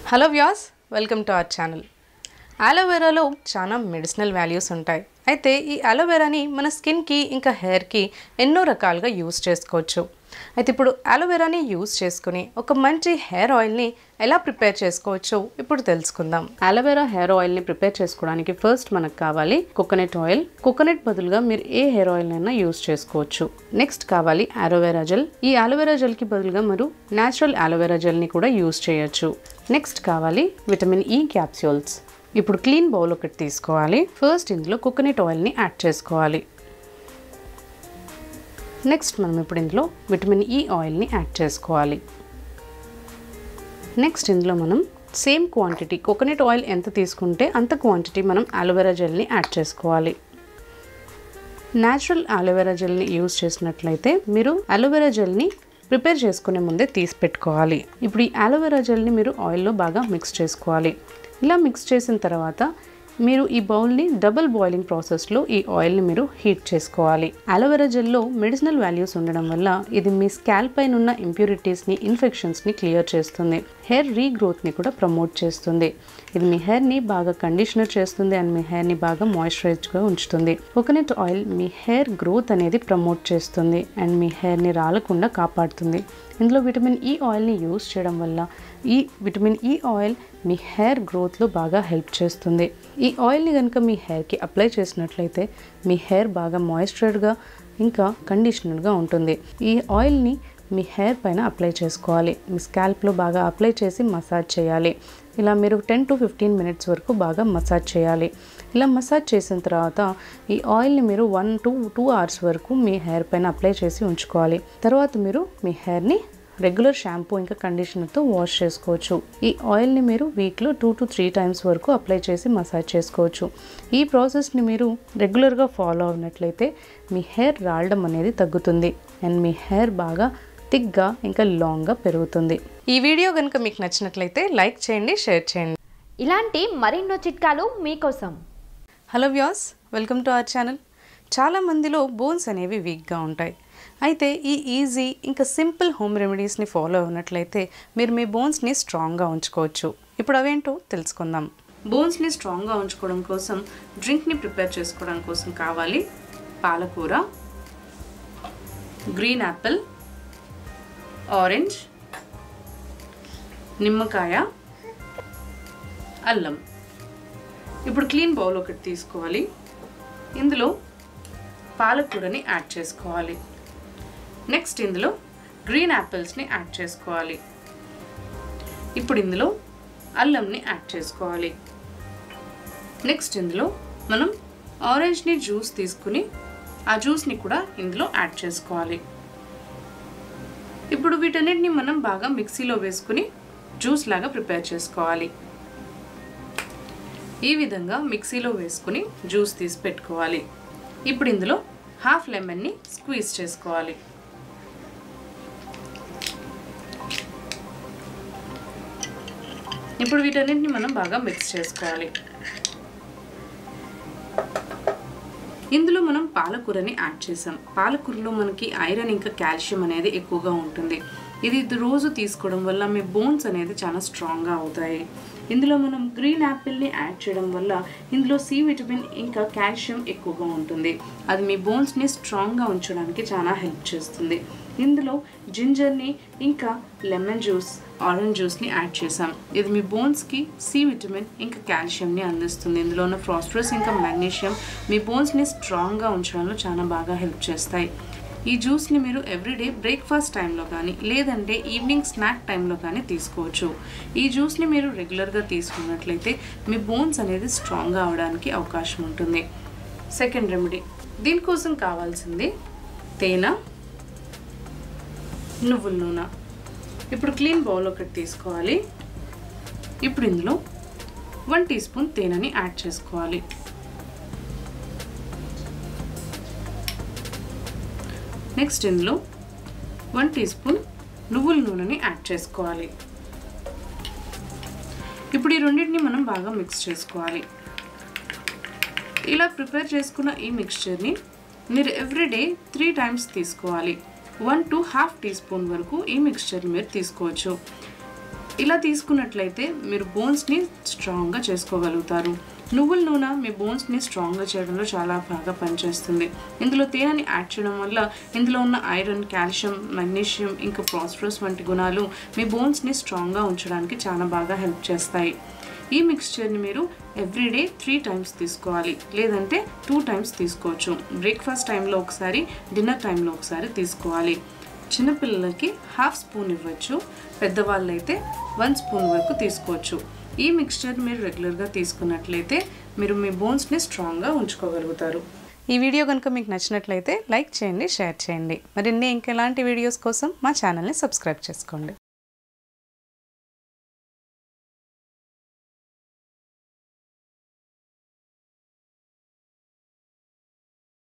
hello Vyas welcome to our channel అలోవెరాలో చాలా medicinal values ఉంటాయి అయితే ఈ అలోవెరాని మన స్కిన్కి ఇంకా హెయిర్కి ఎన్నో రకాలుగా యూస్ చేసుకోవచ్చు అయితే ఇప్పుడు అలోవెరాని యూస్ చేసుకుని ఒక మంచి హెయిర్ ఆయిల్ని ఎలా ప్రిపేర్ చేసుకోవచ్చు ఇప్పుడు తెలుసుకుందాం అలోవెరా హెయిర్ ఆయిల్ని ప్రిపేర్ చేసుకోవడానికి ఫస్ట్ మనకు కావాలి కోకోనట్ ఆయిల్ కోకోనట్ బదులుగా మీరు ఏ హెయిర్ ఆయిల్ అయినా యూస్ చేసుకోవచ్చు నెక్స్ట్ కావాలి అలోవెరా జెల్ ఈ అలోవెరా జెల్కి బదులుగా మీరు న్యాచురల్ అలోవెరా జెల్ని కూడా యూస్ చేయొచ్చు నెక్స్ట్ కావాలి విటమిన్ ఈ క్యాప్సూల్స్ ఇప్పుడు క్లీన్ బౌల్ ఒకటి తీసుకోవాలి ఫస్ట్ ఇందులో కోకోనట్ ఆయిల్ని యాడ్ చేసుకోవాలి నెక్స్ట్ మనం ఇప్పుడు ఇందులో విటమిన్ ఈ ఆయిల్ని యాడ్ చేసుకోవాలి నెక్స్ట్ ఇందులో మనం సేమ్ క్వాంటిటీ కోకోనట్ ఆయిల్ ఎంత తీసుకుంటే అంత క్వాంటిటీ మనం అలోవెరా జెల్ని యాడ్ చేసుకోవాలి న్యాచురల్ అలోవెరా జెల్ని యూజ్ చేసినట్లయితే మీరు అలోవెరా జెల్ని ప్రిపేర్ చేసుకునే ముందే తీసి పెట్టుకోవాలి ఇప్పుడు ఈ అలోవెరా జెల్ని మీరు ఆయిల్లో బాగా మిక్స్ చేసుకోవాలి ఇలా మిక్స్ చేసిన తర్వాత మీరు ఈ బౌల్ని డబుల్ బాయిలింగ్ ప్రాసెస్లో ఈ ఆయిల్ని మీరు హీట్ చేసుకోవాలి అలోవెరా జెల్లో మెడిసినల్ వాల్యూస్ ఉండడం వల్ల ఇది మీ స్కాల్ప్ పైన ఉన్న ఇంప్యూరిటీస్ని ఇన్ఫెక్షన్స్ని క్లియర్ చేస్తుంది హెయిర్ రీగ్రోత్ని కూడా ప్రమోట్ చేస్తుంది ఇది మీ హెయిర్ని బాగా కండిషనర్ చేస్తుంది అండ్ మీ హెయిర్ని బాగా మాయిశ్చరైజ్గా ఉంచుతుంది కోకోనట్ ఆయిల్ మీ హెయిర్ గ్రోత్ అనేది ప్రమోట్ చేస్తుంది అండ్ మీ హెయిర్ని రాలకుండా కాపాడుతుంది ఇందులో విటమిన్ ఈ ఆయిల్ని యూస్ చేయడం వల్ల ఈ విటమిన్ ఈ ఆయిల్ మీ హెయిర్ గ్రోత్లో బాగా హెల్ప్ చేస్తుంది ఈ ఆయిల్ని కనుక మీ హెయిర్కి అప్లై చేసినట్లయితే మీ హెయిర్ బాగా మాయిశ్చర్డ్గా ఇంకా కండిషనర్గా ఉంటుంది ఈ ఆయిల్ని మీ హెయిర్ పైన అప్లై చేసుకోవాలి మీ స్కాల్ప్లో బాగా అప్లై చేసి మసాజ్ చేయాలి ఇలా మీరు టెన్ టు ఫిఫ్టీన్ మినిట్స్ వరకు బాగా మసాజ్ చేయాలి ఇలా మసాజ్ చేసిన తర్వాత ఈ ఆయిల్ని మీరు వన్ టు టూ అవర్స్ వరకు మీ హెయిర్ పైన అప్లై చేసి ఉంచుకోవాలి తర్వాత మీరు మీ హెయిర్ని రెగ్యులర్ షాంపూ ఇంకా కండిషనర్తో వాష్ చేసుకోవచ్చు ఈ ఆయిల్ని మీరు వీక్లో టూ టు త్రీ టైమ్స్ వరకు అప్లై చేసి మసాజ్ చేసుకోవచ్చు ఈ ప్రాసెస్ని మీరు రెగ్యులర్గా ఫాలో అయినట్లయితే మీ హెయిర్ రాలడం అనేది తగ్గుతుంది అండ్ మీ హెయిర్ బాగా థిక్గా ఇంకా లాంగ్గా పెరుగుతుంది ఈ వీడియో కనుక మీకు నచ్చినట్లయితే లైక్ చేయండి షేర్ చేయండి ఇలాంటి మరెన్నో చిట్కాలు మీకోసం hello Vyas welcome to our channel చాలా మందిలో బోన్స్ అనేవి వీక్గా ఉంటాయి అయితే ఈ ఈజీ ఇంకా సింపుల్ హోమ్ రెమెడీస్ని ఫాలో అయినట్లయితే మీరు మీ బోన్స్ని స్ట్రాంగ్గా ఉంచుకోవచ్చు ఇప్పుడు అవేంటో తెలుసుకుందాం బోన్స్ని స్ట్రాంగ్గా ఉంచుకోవడం కోసం డ్రింక్ని ప్రిపేర్ చేసుకోవడం కోసం కావాలి పాలకూర గ్రీన్ యాపిల్ ఆరెంజ్ నిమ్మకాయ అల్లం ఇప్పుడు క్లీన్ బౌల్ ఒకటి తీసుకోవాలి ఇందులో పాలకూరని యాడ్ చేసుకోవాలి నెక్స్ట్ ఇందులో గ్రీన్ యాపిల్స్ని యాడ్ చేసుకోవాలి ఇప్పుడు ఇందులో అల్లంని యాడ్ చేసుకోవాలి నెక్స్ట్ ఇందులో మనం ఆరెంజ్ని జ్యూస్ తీసుకుని ఆ జ్యూస్ని కూడా ఇందులో యాడ్ చేసుకోవాలి ఇప్పుడు వీటన్నిటిని మనం బాగా మిక్సీలో వేసుకుని జ్యూస్ లాగా ప్రిపేర్ చేసుకోవాలి ఈ విధంగా మిక్సీలో వేసుకుని జ్యూస్ తీసి పెట్టుకోవాలి ఇప్పుడు ఇందులో హాఫ్ లెమన్ని స్క్వీజ్ చేసుకోవాలి ఇప్పుడు వీటన్నిటిని మనం బాగా మిక్స్ చేసుకోవాలి ఇందులో మనం పాలకూరని యాడ్ చేసాం పాలకూరలో మనకి ఐరన్ ఇంకా కాల్షియం అనేది ఎక్కువగా ఉంటుంది ఇది రోజు తీసుకోవడం వల్ల మీ బోన్స్ అనేది చాలా స్ట్రాంగ్గా అవుతాయి ఇందులో మనం గ్రీన్ యాపిల్ని యాడ్ చేయడం వల్ల ఇందులో సి విటమిన్ ఇంకా కాల్షియం ఎక్కువగా ఉంటుంది అది మీ బోన్స్ని స్ట్రాంగ్గా ఉంచడానికి చాలా హెల్ప్ చేస్తుంది ఇందులో జింజర్ని ఇంకా లెమన్ జ్యూస్ ఆరెంజ్ జ్యూస్ని యాడ్ చేసాం ఇది మీ బోన్స్కి సి విటమిన్ ఇంకా కాల్షియంని అందిస్తుంది ఇందులో ఉన్న ఫాస్ఫరస్ ఇంకా మెగ్నీషియం మీ బోన్స్ని స్ట్రాంగ్గా ఉంచడంలో చాలా బాగా హెల్ప్ చేస్తాయి ఈ జ్యూస్ని మీరు ఎవ్రీడే బ్రేక్ఫాస్ట్ టైంలో కానీ లేదంటే ఈవినింగ్ స్నాక్ టైంలో కానీ తీసుకోవచ్చు ఈ జ్యూస్ని మీరు రెగ్యులర్గా తీసుకున్నట్లయితే మీ బోన్స్ అనేది స్ట్రాంగ్గా అవడానికి అవకాశం ఉంటుంది సెకండ్ రెమెడీ దీనికోసం కావాల్సింది తేనె నువ్వుల నూనె ఇప్పుడు క్లీన్ బౌల్ ఒకటి తీసుకోవాలి ఇప్పుడు ఇందులో వన్ టీ స్పూన్ తేనెని యాడ్ చేసుకోవాలి నెక్స్ట్ ఇందులో వన్ టీ స్పూన్ నువ్వుల నూనెని యాడ్ చేసుకోవాలి ఇప్పుడు ఈ రెండింటిని మనం బాగా మిక్స్ చేసుకోవాలి ఇలా ప్రిపేర్ చేసుకున్న ఈ మిక్స్చర్ని మీరు ఎవ్రీడే త్రీ టైమ్స్ తీసుకోవాలి one to half teaspoon వరకు ఈ మిక్స్చర్ మీరు తీసుకోవచ్చు ఇలా తీసుకున్నట్లయితే మీరు బోన్స్ని స్ట్రాంగ్గా చేసుకోగలుగుతారు నువ్వుల నూనె మీ బోన్స్ని స్ట్రాంగ్గా చేయడంలో చాలా బాగా పనిచేస్తుంది ఇందులో తేనెని యాడ్ చేయడం వల్ల ఇందులో ఉన్న ఐరన్ కాల్షియం మెగ్నీషియం ఇంకా ప్రాస్పరస్ వంటి గుణాలు మీ బోన్స్ని స్ట్రాంగ్గా ఉంచడానికి చాలా బాగా హెల్ప్ చేస్తాయి ఈ మిక్స్చర్ని మీరు ఎవ్రీడే త్రీ టైమ్స్ తీసుకోవాలి లేదంటే టూ టైమ్స్ తీసుకోవచ్చు బ్రేక్ఫాస్ట్ టైంలో ఒకసారి డిన్నర్ టైంలో ఒకసారి తీసుకోవాలి చిన్నపిల్లలకి హాఫ్ స్పూన్ ఇవ్వచ్చు పెద్దవాళ్ళైతే వన్ స్పూన్ వరకు తీసుకోవచ్చు ఈ మిక్స్చర్ మీరు రెగ్యులర్గా తీసుకున్నట్లయితే మీరు మీ బోన్స్ని స్ట్రాంగ్గా ఉంచుకోగలుగుతారు ఈ వీడియో కనుక మీకు నచ్చినట్లయితే లైక్ చేయండి షేర్ చేయండి మరిన్ని ఇంకెలాంటి వీడియోస్ కోసం మా ఛానల్ని సబ్స్క్రైబ్ చేసుకోండి